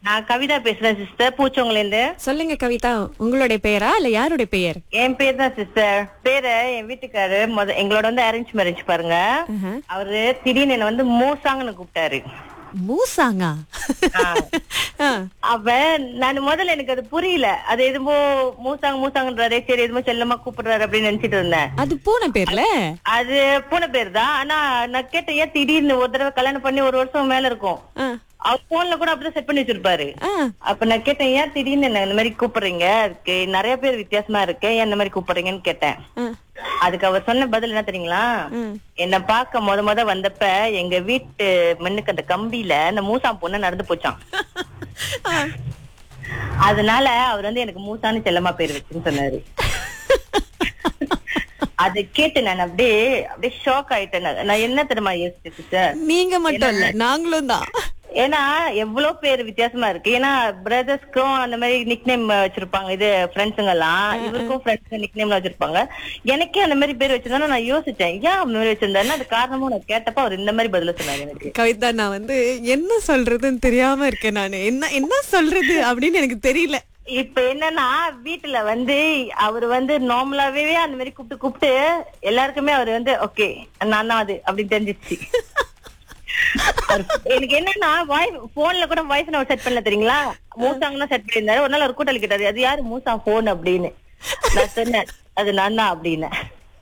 நான் கவிதா பேசுறேன் சிஸ்டர் பூச்சவங்கள இருந்து சொல்லுங்க கவிதா உங்களுடைய பெயரா இல்ல யாருடைய பெயர் என் பேர் தான் சிஸ்டர் பேரு என் வீட்டுக்காரு முத எங்களோட வந்து அரேஞ்ச் மேரேஜ் பாருங்க ஆஹா. அவரு திடீர்னு என்ன வந்து மூசாங்கன்னு கூப்பிட்டாரு மூசாங்கா ஆ. ஆ. அப்ப நான் முதல்ல எனக்கு அது புரியல அது எதுமோ மூசாங்க மூசாங்கன்றாரே சரி எதுமோ செல்லமா கூப்பிடுறாரு அப்படின்னு நினைச்சிட்டு இருந்தேன் அது பூனை பேர்ல அது பூனை பேர் தான் ஆனா நான் கேட்டேன் ஏன் திடீர்னு ஒரு தடவை கல்யாணம் பண்ணி ஒரு வருஷம் மேல இருக்கும் ஆ. அவர் போன்ல கூட அப்படிதான் செட் பண்ணி வச்சிருப்பாரு ஆ. அப்ப நான் கேட்டேன் ஏன் திடீர்னு என்ன இந்த மாதிரி கூப்பிடுறீங்க அதுக்கு நிறைய பேர் வித்தியாசமா இருக்கு ஏன் இந்த மாதிரி கூப்பிடுறீங்கன்னு கேட்டேன் ஆ. அதுக்கு அவர் சொன்ன பதில் என்ன தெரியுங்களா ம். என்ன பார்க்க முத முத வந்தப்ப எங்க வீட்டு மண்ணுக்கு அந்த கம்பியில அந்த மூசா பொண்ணு நடந்து போச்சான் ஆ. அதனால அவர் வந்து எனக்கு மூசான்னு செல்லமா பேர் வச்சுன்னு சொன்னாரு அதை கேட்டு நான் அப்படியே அப்படியே ஷாக் ஆயிட்டேன் நான். நான் என்ன தெரியுமா யோசிச்சு சார் நீங்க மட்டும் இல்ல நாங்களும் தான் ஏன்னா எவ்வளவு பேர் வித்தியாசமா இருக்கு ஏன்னா பிரதர்ஸ்க்கும் அந்த மாதிரி நிக் நேம் வச்சிருப்பாங்க இது ஃப்ரெண்ட்ஸுங்க எல்லாம் இவருக்கும் ஃப்ரெண்ட்ஸ் நிக் நேம்ல வச்சிருப்பாங்க எனக்கே அந்த மாதிரி பேர் வச்சிருந்தா நான் யோசிச்சேன் ஏன் அந்த மாதிரி வச்சிருந்தாருன்னா அது காரணமும் நான் கேட்டப்ப அவர் இந்த மாதிரி பதில சொன்னாரு எனக்கு கவிதா நான் வந்து என்ன சொல்றதுன்னு தெரியாம இருக்கேன் நானு என்ன என்ன சொல்றது அப்படின்னு எனக்கு தெரியல இப்ப என்னன்னா வீட்டுல வந்து அவர் வந்து நார்மலாவே அந்த மாதிரி கூப்பிட்டு கூப்பிட்டு எல்லாருக்குமே அவர் வந்து ஓகே நான் தான் அது அப்படின்னு தெரிஞ்சிச்சு அவரு- எனக்கு என்னன்னா வாய்ஸ் போன்ல கூட வாய்ஸ் நான் செட் பண்ணல தெரியுங்களா மூசாங்க தான் செட் பண்ணியிருந்தாரு ஒரு நாள் ஒரு கூட்டல் கிட்டாரு அது யாரு மூசா போன் அப்படின்னு நான் சொன்னேன் அது நான் தான் அப்படின்னு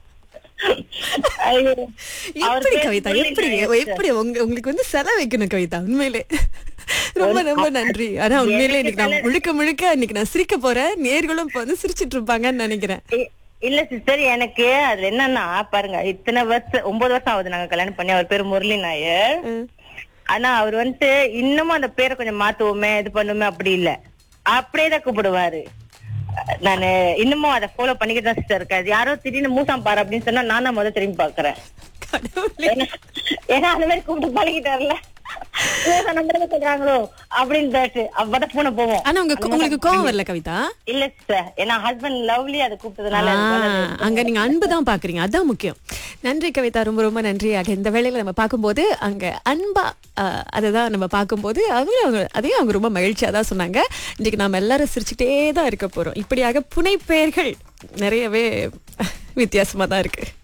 ஐயோ. அவர் எப்படி பேர் கவிதா சொல்லி எப்படி நான் எப்படி உங்க உங்களுக்கு வந்து செலவு வைக்கணும் கவிதா உண்மையிலே ரொம்ப ரொம்ப நன்றி ஆனா உண்மையிலே இன்னைக்கு நான் முழுக்க முழுக்க இன்னைக்கு நான் சிரிக்க போறேன் நேர்களும் இப்ப வந்து சிரிச்சிட்டு இருப்பாங்கன்னு நினைக்கிறேன் இ- இல்ல சிஸ்டர் எனக்கு அதுல என்னன்னா பாருங்க இத்தனை வருஷம் ஒன்பது வருஷம் ஆகுது நாங்க கல்யாணம் பண்ணி அவர் பேரு முரளி நாயர் ம். ஆனா அவர் வந்துட்டு இன்னமும் அந்த பேரை கொஞ்சம் மாத்துவோமே இது பண்ணுவோமே அப்படி இல்ல அப்படியே தான் கூப்பிடுவாரு நானு இன்னமும் அதை ஃபாலோ பண்ணிக்கிட்டு தான் சிஸ்டர் இருக்காது யாரோ திடீர்னு மூசாம் பாரு அப்படின்னு சொன்னா நான் தான் முதல்ல திரும்பி பாக்குறேன் கடவுளே ஏன்னா ஏன்னா அந்த மாதிரி கூப்பிட்டு பழகிட்டாருல மூசா நம்பர் சொல்றாங்களோ அப்படின்னு தாட்டு அப்பதான் பூனை போவோம் ஆனா உங்க உங்களுக்கு கோவம் வரல கவிதா இல்ல சிஸ்டர் ஏன்னா ஹஸ்பண்ட் லவ்லி அதை கூப்பிட்டதுனால ஆ, எனக்கு வந்து அது- அங்க நீங்க அன்பு தான் பாக்குறீங்க அதான் முக்கியம் நன்றி கவிதா ரொம்ப ரொம்ப நன்றி ஆக இந்த வேளையில நம்ம பார்க்கும்போது அங்க அன்பா ஆ, அதுதான் நம்ம பார்க்கும்போது அவங்க அவங்க அதையும் அவங்க ரொம்ப மகிழ்ச்சியா தான் சொன்னாங்க இன்னைக்கு நாம எல்லாரும் சிரிச்சுட்டே தான் இருக்க போறோம் இப்படியாக புனை பெயர்கள் நிறையவே வித்தியாசமா தான் இருக்கு